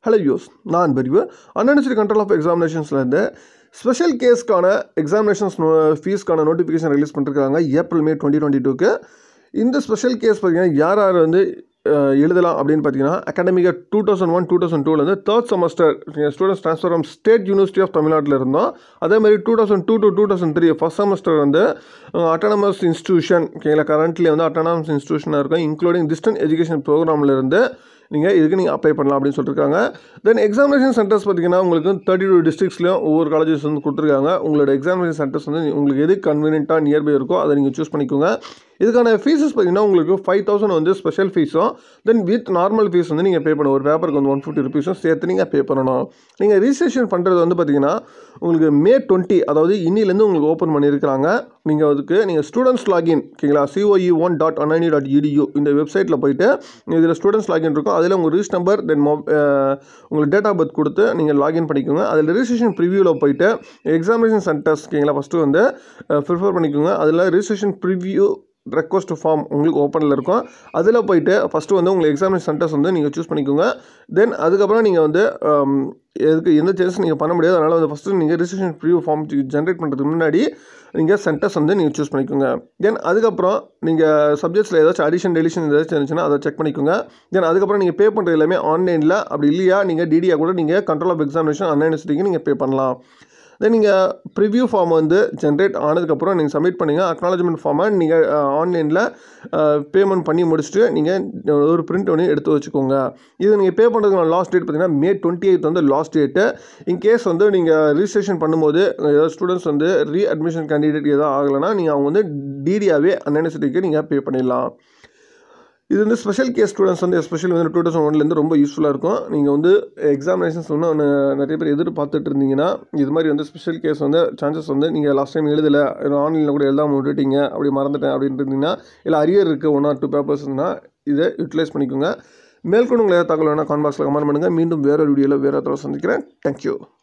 hello யூஸ் நான் பெரியவு அன்அனிஸ்டி கண்ட்ரோல் ஆஃப் எக்ஸாமினேஷன்ஸ்லேருந்து ஸ்பெஷல் கேஸ்க்கான எக்ஸாமினேஷன்ஸ் ஃபீஸ்க்கான நோட்டிஃபிகேஷன் ரிலீஸ் பண்ணிருக்காங்க ஏப்ரல் மே டுவெண்ட்டி டுவெண்ட்டி டூக்கு இந்த ஸ்பெஷல் கேஸ் பார்த்தீங்கன்னா யார் யார் வந்து அஹ், எழுதலாம் அப்படின்னு பார்த்தீங்கன்னா அகாடமிக்காக two thousand one two thousand டூலேருந்து third semester students transfer from state university of தமிழ்நாட்டில் இருந்தோம் அதே மாதிரி two thousand two to two thousand three first semester வந்து அட்டானமஸ் இன்ஸ்டியூஷன் ஓகேங்களா கரண்ட்லி வந்து அட்டானமஸ் இன்ஸ்டியூஷனாக இருக்கும் இன்க்ளூடிங் டிஸ்டன்ட் எஜுகேஷன் ப்ரோக்ராமில் இருந்து நீங்கள் இதுக்கு நீங்கள் அப்ளை பண்ணலாம் அப்படின்னு சொல்லியிருக்காங்க தென் எக்ஸாமினேஷன் சென்டர்ஸ் பார்த்தீங்கன்னா உங்களுக்கு தேர்ட்டி டூ டிஸ்ட்ரிக்ஸ்லையும் ஒவ்வொரு காலேஜஸ் வந்து கொடுத்துருக்காங்க உங்களோட எக்ஸாமினேஷன் சென்டர்ஸ் வந்து உங்களுக்கு எது கன்வீனியண்ட்டாக நியர்பை இருக்கோ அதை நீங்கள் சூஸ் பண்ணிக்கோங்க இதுக்கான ஃபீஸஸ் பார்த்தீங்கன்னா உங்களுக்கு ஃபைவ் தௌசண்ட் வந்து ஸ்பெஷல் ஃபீஸும் தென் வித் நார்மல் ஃபீஸ் வந்து நீங்கள் பே பண்ணணும் ஒரு பேப்பருக்கு வந்து ஒன் ஃபிஃப்டி ருபீஸும் சேர்த்து நீங்கள் பே பண்ணணும் நீங்கள் ரிஜிஸ்ட்ரேஷன் பண்ணுறது வந்து பார்த்தீங்கன்னா உங்களுக்கு மே டுவெண்ட்டி அதாவது இன்னிலேருந்து உங்களுக்கு ஓப்பன் பண்ணியிருக்கிறாங்க நீங்கள் அதுக்கு நீங்கள் ஸ்டூடெண்ட்ஸ் லாகின் ஓகேங்களா COE one dot annauniv dot EDU இந்த வெப்சைட்டில் போயிட்டு இதில் ஸ்டூடெண்ட்ஸ் லாகின் இருக்கும் அதில் உங்கள் ரிஜிஸ்ட் நம்பர் தென் மொ உங்களுக்கு டேட் ஆஃப் பர்த் கொடுத்து நீங்கள் லாகின் பண்ணிக்கோங்க அதில் ரிஜிஸ்ட்ரேஷன் ப்ரிவியூவில் போயிட்டு எக்ஸாமினேஷன் சென்டர்ஸ் ஓகேங்களா ஃபஸ்ட்டு வந்து ப்ரிஃபர் பண்ணிக்கோங்க அதில் ரிஜிஸ்ட்ரேஷன் ப்ரிவியூ ரெக்வஸ்ட் ஃபார்ம் உங்களுக்கு ஓப்பனில் இருக்கும் அதில் போயிட்டு ஃபஸ்ட்டு வந்து உங்களுக்கு எக்ஸாமினேஷன் சென்டர்ஸ் வந்து நீங்கள் சூஸ் பண்ணிக்கோங்க தென் அதுக்கப்புறம் நீங்கள் வந்து um, எதுக்கு எந்த சேஞ்சஸ் நீங்கள் பண்ண முடியாது அதனால் வந்து ஃபஸ்ட்டு நீங்கள் ரிஜிஸ்ட்ரேஷன் ப்ரிவியூ ஃபார்ம் ஜென்ரேட் பண்ணுறதுக்கு முன்னாடி நீங்கள் சென்டர்ஸ் வந்து நீங்கள் சூஸ் பண்ணிக்கோங்க தென் அதுக்கப்புறம் நீங்கள் சப்ஜெக்ட்ஸில் ஏதாச்சும் அடிஷன் டெலிஷன் ஏதாச்சும் இருந்துச்சுன்னா அதை செக் பண்ணிக்கோங்க தென் அதுக்கப்புறம் நீங்கள் பே பண்ணுறது எல்லாமே ஆன்லைனில் அப்படி இல்லையா நீங்கள் டிடியாக கூட நீங்கள் கண்ட்ரோல் ஆஃப் எக்ஸாமினேஷன் அன்லைனிஸ்டிக்கு நீங்கள் பே பண்ணலாம் தென் நீங்கள் ப்ரிவ்யூ ஃபார்ம் வந்து ஜென்ரேட் ஆனதுக்கப்புறம் நீங்கள் சப்மிட் பண்ணுங்க அக்னாலஜ்மெண்ட் ஃபார்மை நீங்கள் ஆன்லைனில் பேமெண்ட் பண்ணி முடிச்சுட்டு நீங்கள் ஒரு பிரிண்ட் ஒன்று எடுத்து வச்சுக்கோங்க இது நீங்கள் பே பண்ணுறதுக்கான லாஸ்ட் டேட் பார்த்தீங்கன்னா மே டுவெண்ட்டி எயித் வந்து லாஸ்ட் டேட்டு இன்கேஸ் வந்து நீங்கள் ரிஜிஸ்ட்ரேஷன் பண்ணும்போது ஏதாவது ஸ்டூடெண்ட்ஸ் வந்து ரீ அட்மிஷன் கேண்டிடேட் எதாவது ஆகலைன்னா நீங்கள் அவங்க வந்து டிடியாகவே அன்என்எஸ்டிக்கு நீங்கள் பே பண்ணிடலாம் இது வந்து ஸ்பெஷல் கேஸ் ஸ்டூடெண்ட்ஸ் வந்து எஸ்பெஷலி வந்து டூ தௌசண்ட் ஒன்லேருந்து ரொம்ப யூஸ்ஃபுல்லாக இருக்கும் நீங்கள் வந்து எக்ஸாமினேஷன்ஸ் வந்து ஒன்று நிறைய பேர் எதிர்பார்த்துட்டு இருந்தீங்கன்னா இது மாதிரி வந்து ஸ்பெஷல் கேஸ் வந்து சான்சஸ் வந்து நீங்கள் லாஸ்ட் டைம் எழுதலை ஆன்லைனில் கூட எழுதாமல் விட்டுட்டீங்க அப்படி மறந்துட்டேன் அப்படின்னு இருந்தீங்கன்னா இல்லை அரியர் இருக்குது ஒன் ஆர் டூ பேப்பர்ஸ்னால் இதை யூட்டிலைஸ் பண்ணிக்கோங்க மேற்கொண்டு உங்களை ஏதாவது தகவல் வேணால் கான்பாக்ஸில் கமெண்ட் பண்ணுங்கள் மீண்டும் வேற ஒரு வீடியோவில் வேறு தடவை சந்திக்கிறேன் தேங்க்யூ